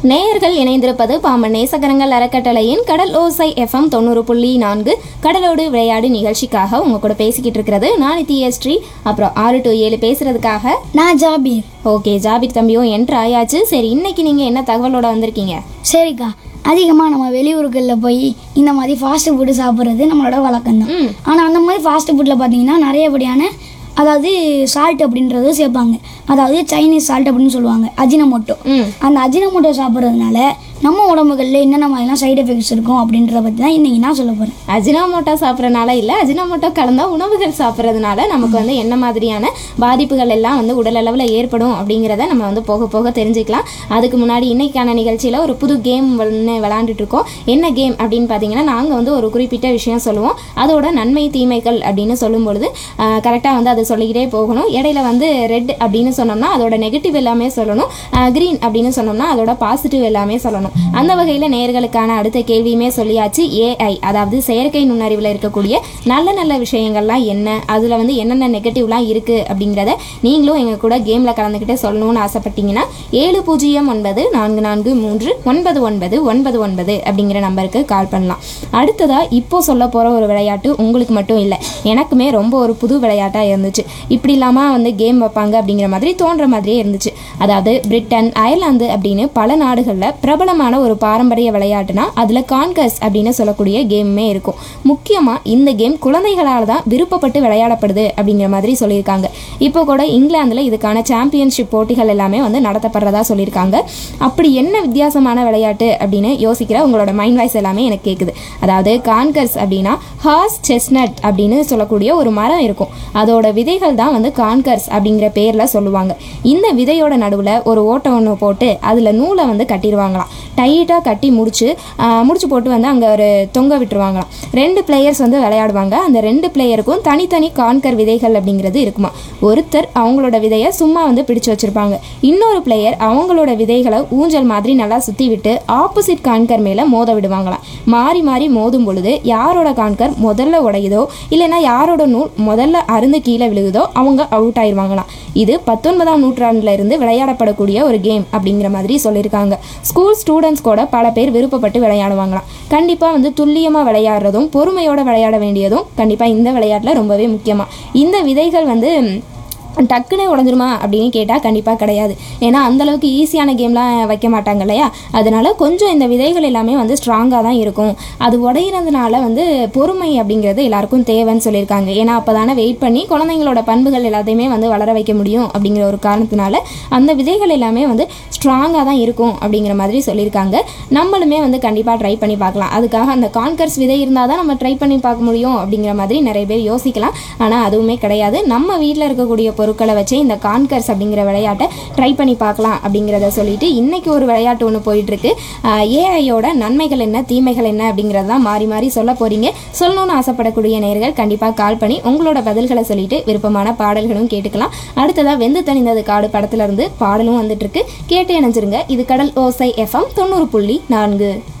நேயர்கள் இணைந்திருப்பது பாம்பன் நேசகரங்கள் அறக்கட்டளையின் கடல் ஓசை எஃப்எம் தொண்ணூறு புள்ளி நான்கு கடலோடு விளையாடு நிகழ்ச்சிக்காக உங்க கூட பேசிக்கிட்டு இருக்கிறது நான் நித்யஸ்ரீ அப்புறம் ஆறு டு ஏழு பேசுறதுக்காக நான் ஜாபீர் ஓகே ஜாபிர் தம்பியும் என்ட்ரு ஆயாச்சு சரி இன்னைக்கு நீங்க என்ன தகவலோட வந்திருக்கீங்க சரிக்கா அதிகமாக நம்ம வெளியூர்களில் போய் இந்த மாதிரி ஃபாஸ்ட் ஃபுட்டு சாப்பிட்றது நம்மளோட வழக்கம் தான் ம். ஆனால் அந்த மாதிரி ஃபாஸ்ட் ஃபுட்டில் பார்த்தீங்கன்னா நிறையபடியான அதாவது சால்ட் அப்படின்றது சேர்ப்பாங்க அதாவது சைனீஸ் சால்ட் அப்படின்னு சொல்லுவாங்க அஜினமோட்டோ ம் அந்த அஜினமோட்டோ சாப்பிட்றதுனால நம்ம உடம்புகளில் என்னென்ன மாதிரிலாம் சைடு எஃபெக்ட்ஸ் இருக்கும் அப்படின்றத பற்றி தான் இன்னைக்கு நான் சொல்ல போகிறேன் அஜினாமோட்டோ சாப்பிட்றனால இல்லை அஜினாமோட்டோ கலந்த உணவுகள் சாப்பிட்றதுனால நமக்கு வந்து என்ன மாதிரியான பாதிப்புகள் எல்லாம் வந்து உடல் அளவில் ஏற்படும் அப்படிங்கிறத நம்ம வந்து போக போக தெரிஞ்சுக்கலாம் அதுக்கு முன்னாடி இன்னைக்கான நிகழ்ச்சியில் ஒரு புது கேம் ஒன்று விளாண்டுட்டு இருக்கோம் என்ன கேம் அப்படின்னு பார்த்தீங்கன்னா நாங்கள் வந்து ஒரு குறிப்பிட்ட விஷயம் சொல்லுவோம் அதோட நன்மை தீமைகள் அப்படின்னு சொல்லும் பொழுது கரெக்டாக வந்து அதை சொல்லிக்கிட்டே போகணும் இடையில வந்து ரெட் அப்படின்னு சொன்னோம்னா அதோட நெகட்டிவ் எல்லாமே சொல்லணும் க்ரீன் அப்படின்னு சொன்னோம்னா அதோட பாசிட்டிவ் எல்லாமே சொல்லணும் அந்த வகையில் நேர்களுக்கான அடுத்த கேள்வியுமே சொல்லியாச்சு ஏஐ அதாவது செயற்கை நுண்ணறிவில் இருக்கக்கூடிய நல்ல நல்ல விஷயங்கள்லாம் என்ன அதில் வந்து என்னென்ன நெகட்டிவ்லாம் இருக்குது அப்படிங்கிறத நீங்களும் எங்கள் கூட கேமில் கலந்துக்கிட்டு சொல்லணும்னு ஆசைப்பட்டீங்கன்னா ஏழு பூஜ்ஜியம் ஒன்பது நான்கு நான்கு மூன்று ஒன்பது ஒன்பது ஒன்பது ஒன்பது அப்படிங்கிற நம்பருக்கு கால் பண்ணலாம் அடுத்ததாக இப்போ சொல்ல போகிற ஒரு விளையாட்டு உங்களுக்கு மட்டும் இல்லை எனக்குமே ரொம்ப ஒரு புது விளையாட்டாக இருந்துச்சு இப்படி இல்லாமல் வந்து கேம் வைப்பாங்க அப்படிங்கிற மாதிரி தோன்ற மாதிரியே இருந்துச்சு அதாவது பிரிட்டன் அயர்லாந்து அப்படின்னு பல நாடுகளில் பிரபலமான ஒரு பாரம்பரிய விளையாட்டுனா அதில் கான்கர்ஸ் அப்படின்னு சொல்லக்கூடிய கேமுமே இருக்கும் முக்கியமாக இந்த கேம் குழந்தைகளால் தான் விருப்பப்பட்டு விளையாடப்படுது அப்படிங்கிற மாதிரி சொல்லியிருக்காங்க இப்போ கூட இங்கிலாந்தில் இதுக்கான சாம்பியன்ஷிப் போட்டிகள் எல்லாமே வந்து நடத்தப்படுறதா சொல்லியிருக்காங்க அப்படி என்ன வித்தியாசமான விளையாட்டு அப்படின்னு யோசிக்கிற உங்களோட மைண்ட் வாய்ஸ் எல்லாமே எனக்கு கேட்குது அதாவது கான்கர்ஸ் அப்படின்னா ஹார்ஸ் செஸ்னட் அப்படின்னு சொல்லக்கூடிய ஒரு மரம் இருக்கும் அதோட விதைகள் தான் வந்து கான்கர்ஸ் அப்படிங்கிற பேரில் சொல்லுவாங்க இந்த விதையோட நடுவில் ஒரு ஓட்டை ஒன்று போட்டு அதில் நூலை வந்து கட்டிடுவாங்களாம் டைட்டாக கட்டி முடிச்சு ஆஹ், முடிச்சு போட்டு வந்து அங்கே ஒரு தொங்க விட்டுருவாங்களாம் ரெண்டு பிளேயர்ஸ் வந்து விளையாடுவாங்க அந்த ரெண்டு பிளேயருக்கும் தனித்தனி கான்கர் விதைகள் அப்படிங்கிறது இருக்குமா ஒருத்தர் அவங்களோட விதையை சும்மா வந்து பிடிச்சு வச்சிருப்பாங்க இன்னொரு பிளேயர் அவங்களோட விதைகளை ஊஞ்சல் மாதிரி நல்லா சுற்றி விட்டு ஆப்போசிட் கான்கர் மேலே மோத விடுவாங்களாம் மாறி மாறி மோதும் பொழுது யாரோட கான்கர் முதல்ல உடையுதோ இல்லைன்னா யாரோட நூல் முதல்ல அருந்து கீழே விழுகுதோ அவங்க அவுட் ஆயிருவாங்களாம் இது பத்தொன்பதாம் நூற்றாண்டுல இருந்து விளையாடப்படக்கூடிய ஒரு கேம் அப்படிங்கிற மாதிரி சொல்லியிருக்காங்க ஸ்கூல் ஸ்டூடெண்ட்ஸ் கூட பல பேர் விருப்பப்பட்டு விளையாடுவாங்களாம் கண்டிப்பாக வந்து துல்லியமாக விளையாடுறதும் பொறுமையோட விளையாட வேண்டியதும் கண்டிப்பாக இந்த விளையாட்டில் ரொம்பவே முக்கியமாக இந்த விதைகள் வந்து டக்குன்னு உடஞ்சிருமா அப்படின்னு கேட்டால் கண்டிப்பாக கிடையாது ஏன்னா அந்தளவுக்கு ஈஸியான கேம்லாம் வைக்க மாட்டாங்க இல்லையா அதனால கொஞ்சம் இந்த விதைகள் எல்லாமே வந்து ஸ்ட்ராங்காக தான் இருக்கும் அது உடையிறதுனால வந்து பொறுமை அப்படிங்கிறது எல்லாருக்கும் தேவைன்னு சொல்லியிருக்காங்க ஏன்னா அப்போ தானே வெயிட் பண்ணி குழந்தைங்களோட பண்புகள் எல்லாத்தையுமே வந்து வளர வைக்க முடியும் அப்படிங்கிற ஒரு காரணத்தினால அந்த விதைகள் எல்லாமே வந்து ஸ்ட்ராங்காக தான் இருக்கும் அப்படிங்கிற மாதிரி சொல்லியிருக்காங்க நம்மளுமே வந்து கண்டிப்பாக ட்ரை பண்ணி பார்க்கலாம் அதுக்காக அந்த கான்கர்ஸ் விதை இருந்தால் தான் நம்ம ட்ரை பண்ணி பார்க்க முடியும் அப்படிங்கிற மாதிரி நிறைய பேர் யோசிக்கலாம் ஆனால் அதுவுமே கிடையாது நம்ம வீட்டில் இருக்கக்கூடிய பொருட்களை வச்சு இந்த கான்கர்ஸ் அப்படிங்கிற விளையாட்டை ட்ரை பண்ணி பார்க்கலாம் அப்படிங்கிறத சொல்லிட்டு இன்னைக்கு ஒரு விளையாட்டு ஒன்று போயிட்டு இருக்கு ஏஐயோட நன்மைகள் என்ன தீமைகள் என்ன அப்படிங்கிறதான் மாறி மாறி சொல்ல போறீங்க சொல்லணும்னு ஆசைப்படக்கூடிய நேர்கள் கண்டிப்பாக கால் பண்ணி உங்களோட பதில்களை சொல்லிட்டு விருப்பமான பாடல்களும் கேட்டுக்கலாம் அடுத்ததாக வெந்து தணிந்தது காடு படத்துல இருந்து பாடலும் வந்துட்டு இருக்கு கேட்டு இணைஞ்சிருங்க இது கடல் ஓசை எஃப்எம் தொண்ணூறு புள்ளி நான்கு